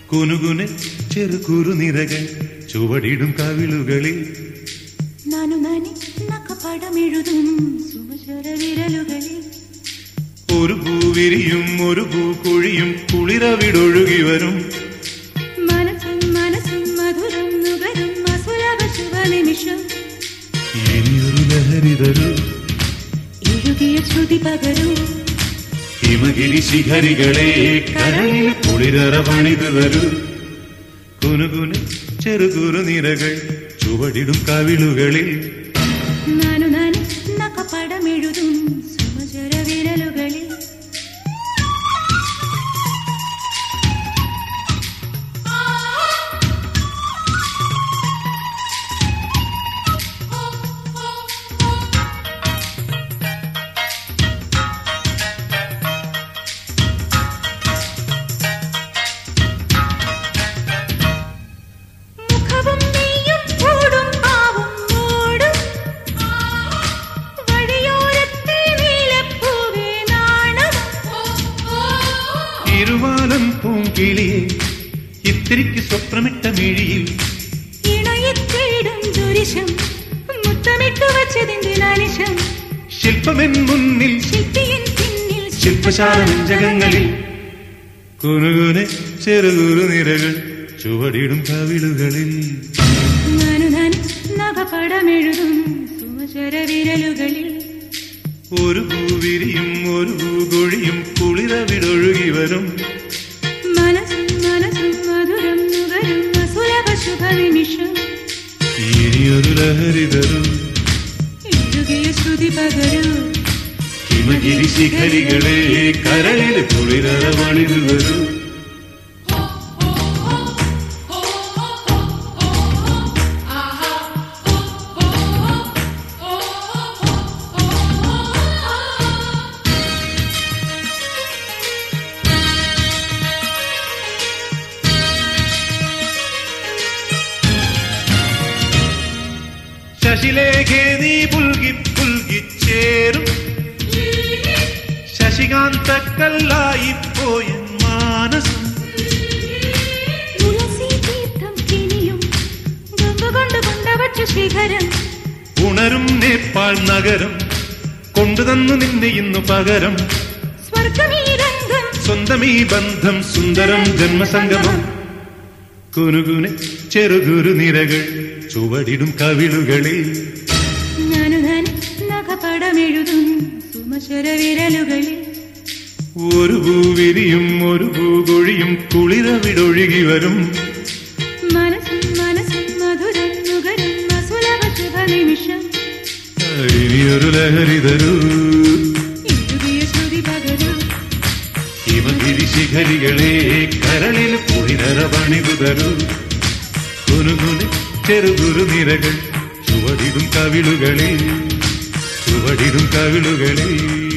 കുനുകുനെ ചെറുകുറു നിരകൾ ചുവടിടും കവിളുകളിൽ ನಾನು ನಾನೇ ನಕ್ಕ പടമെഴുതും സുമചര വിരലുകളിൽ ഒരു പൂവിരിയും ഒരു പൂക്കുഴിയും കുളിരവിടൊഴുകി വരും മനസ്സും മനസ്സും മധുരം നുകരും അസുലഭ ശുഭനിമിഷം ഇനിയൊരു ലഹരി തരൂ എഴുതിയ ശ്രുതി പകരും ഹിമഗിരി ശിഖരികളെ കരളിൽ കുളിരറ പണിതു തരൂ കുനുകുനെ ചെറുകുറു നിരകൾ ചുവടിടും കവിളുകളിൽ ನಾನು ನಾನೇ ನಕ್ಕ പടമെഴുതും സുമചര വിരലുകളിൽ മുഖവും നീയും കൂടും പാവും മൂടും വഴിയോരത്തെ നീലപ്പൂവേ നാണം ഇരുവാലം പൂങ്കിളിയെ ഇത്തിരിക്ക് സ്വപ്നമിട്ട മിഴിയിൽ ഇണയത്തേടും ദുരിശം മുത്തമിട്ടു വച്ചതിന്റെ നാനിശം ശില്പമെൻ മുന്നിൽ ശില്പിയൻ പിന്നിൽ ശില്പശാല നെഞ്ചകങ്ങളിൽ കുനുകുനെ ചെറുകുറു നിരകൾ ചുവടിടും കവിളുകളിൽ ഞാനു ഞാൻ നഖപടമെഴുതും സുമചര വിരലുകളിൽ ഒരു പൂവിരിയും ഒരു പൂകൊഴിയും കുളിരവിടൊഴുകി വരും മനസ്സും മനസ്സും മധുരം നുകരും അസുലഭ ശുഭനിമിഷം ഇനിയൊരു ലഹരി തരും എഴുകിയ ശ്രുതി പകരൂ ഹിമഗിരി ശിഖരികളെ കരളിൽ കുളിരറ പണിതു വരും ശശിലേഖേ നീ പുൽകി പുൽകിച്ചേരും ശശികാന്തക്കല്ലായി പോയ മാനസം തുളസി തീർത്ഥം കിനിയും ഗംഗ കൊണ്ട് കൊണ്ടവച്ച ശിഖരം ഉണരും നേപ്പാൾ നഗരം കൊണ്ടുതന്നു നിന്നെ ഇന്നു പകരം സ്വർഗമീ രംഗം സ്വന്തമീ ബന്ധം സുന്ദരം ജന്മസംഗമം കുനുകുനെ ചെറുകുരു നിരകൾ ചുവടിടും കവിളുകളിൽ ഞാനു ഞാൻ നഖപടമെഴുതും സുമചര വിരലുകളിൽ ഒരു പൂവിരിയും ഒരു പൂകൊഴിയും കുളിരവിടൊഴുകി വരും മനസ്സും മനസ്സും മധുരം നുകരും അസുലഭ ശുഭനിമിഷം ഇനിയൊരു ലഹരി തരൂ എഴുതിയ ശ്രുതി പകരൂ ഹിമഗിരി ശിഖരികളെ കരളിൽ കുളിരറ പണിതു തരൂ കുനുകുനെ ചെറുകുരു നിരകൾ ചുവടിടും കവിളുകളിൽ ചുവടിടും കവിളുകളിൽ